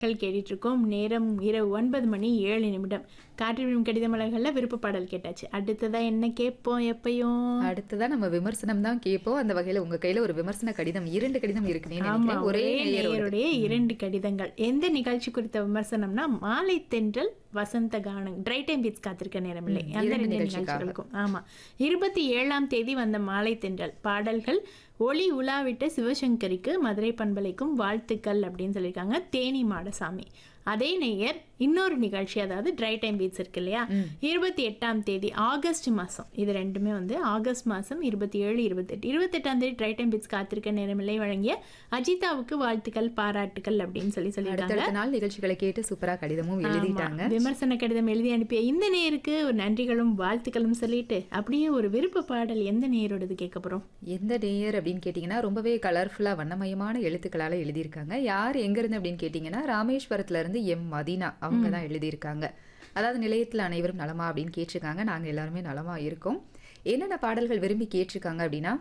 பாடல்கள் கேட்டுட்டு இருக்கோம் நேரம் இரவு ஒன்பது மணி ஏழு நிமிடம் காற்றிலும் கடித மலர்களில் விருப்ப பாடல் கேட்டாச்சு அடுத்ததா என்ன கேட்போம் எப்பயும் அடுத்ததா நம்ம விமர்சனம் தான் கேட்போம் அந்த வகையில உங்க கையில ஒரு விமர்சன கடிதம் இரண்டு கடிதம் இருக்குன்னு ஆமா நினைக்கிறேன் ஒரே ஒரே நேயரோட. நேயருடைய இரண்டு கடிதங்கள் எந்த நிகழ்ச்சி குறித்த விமர்சனம்னா மாலை தென்றல் வசந்த கானம் ட்ரை டைம் பீட்ஸ் காத்திருக்க நேரமில்லை ம், அந்த இரண்டு ரெண்டு நிகழ்ச்சிக்காக. நிகழ்ச்சிகளுக்கும் ஆமா இருபத்தி ஏழாம் தேதி வந்த மாலை தென்றல் பாடல்கள் ஒளி உலாவிட்ட சிவசங்கரிக்கு மதுரை பண்பலைக்கும் வாழ்த்துக்கள் அப்படின்னு சொல்லியிருக்காங்க தேனி மாடசாமி அதே நேயர் இன்னொரு நிகழ்ச்சி அதாவது ட்ரை டைம் பீட்ஸ் இருக்கு இல்லையா இருபத்தி எட்டாம் தேதி ஆகஸ்ட் மாதம் இது ரெண்டுமே வந்து ஆகஸ்ட் மாதம் இருபத்தி ஏழு இருபத்தெட்டு இருபத்தெட்டாம் தேதி ட்ரை டைம் பீட்ஸ் காத்திருக்க நேரமில்லை வழங்கிய அஜிதாவுக்கு வாழ்த்துக்கள் பாராட்டுக்கள் அப்படின்னு சொல்லி சொல்லியிருக்காங்க அடுத்தடுத்த நாள் நிகழ்ச்சிகளை கேட்டு சூப்பரா கடிதமும் எழுதிட்டாங்க ஆமா. விமர்சன கடிதம் எழுதி அனுப்பிய இந்த நேருக்கு ஒரு நன்றிகளும் வாழ்த்துக்களும் சொல்லிட்டு அப்படியே ஒரு விருப்ப பாடல் எந்த நேயரோடது கேட்க போறோம் எந்த நேயர் அப்படின்னு கேட்டிங்கன்னா ரொம்பவே கலர்ஃபுல்லாக வண்ணமயமான எழுத்துக்களால் எழுதியிருக்காங்க யார் எங்கேருந்து அப்படின்னு கேட்டிங்கன்னா ராமேஸ்வரத்துல இருந்து எம் மதினா அவங்க தான் எழுதியிருக்காங்க அதாவது நிலையத்தில் அனைவரும் நலமா அப்படின்னு கேட்டிருக்காங்க நாங்கள் எல்லாருமே நலமா இருக்கோம் என்னென்ன பாடல்கள் விரும்பி கேட்டிருக்காங்க அப்படின்னா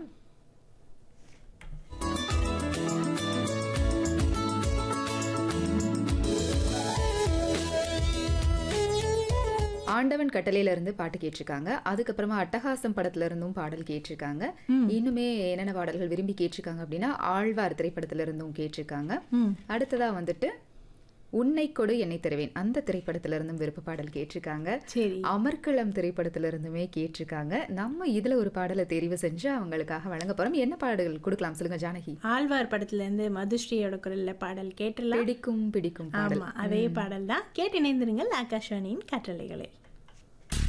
ஆண்டவன் கட்டளையில இருந்து பாட்டு கேட்டிருக்காங்க அதுக்கப்புறமா அட்டகாசம் படத்துல இருந்தும் பாடல் கேட்டிருக்காங்க இன்னுமே என்னென்ன பாடல்கள் விரும்பி கேட்டிருக்காங்க அப்படின்னா ஆழ்வார் திரைப்படத்துல இருந்தும் கேட்டிருக்காங்க ம் அடுத்ததா வந்துட்டு உன்னை கொடு என்னை தருவேன் அந்த திரைப்படத்துல இருந்தும் விருப்ப பாடல் கேட்டிருக்காங்க சரி அமர்க்களம் திரைப்படத்துல இருந்துமே கேட்டிருக்காங்க நம்ம இதுல ஒரு பாடலை தெரிவு செஞ்சு அவங்களுக்காக வழங்க போறோம் என்ன பாடல்கள் கொடுக்கலாம் சொல்லுங்க ஜானகி ஆழ்வார் படத்துல இருந்து மதுஸ்ரீயோட குரல்ல பாடல் கேட்டுலாம் பிடிக்கும் பிடிக்கும் பாடல் ஆமா அதே பாடல் தான் கேட்டு இணைந்திருங்கள் ஆகாஷவாணியின் கட்டளைகளில்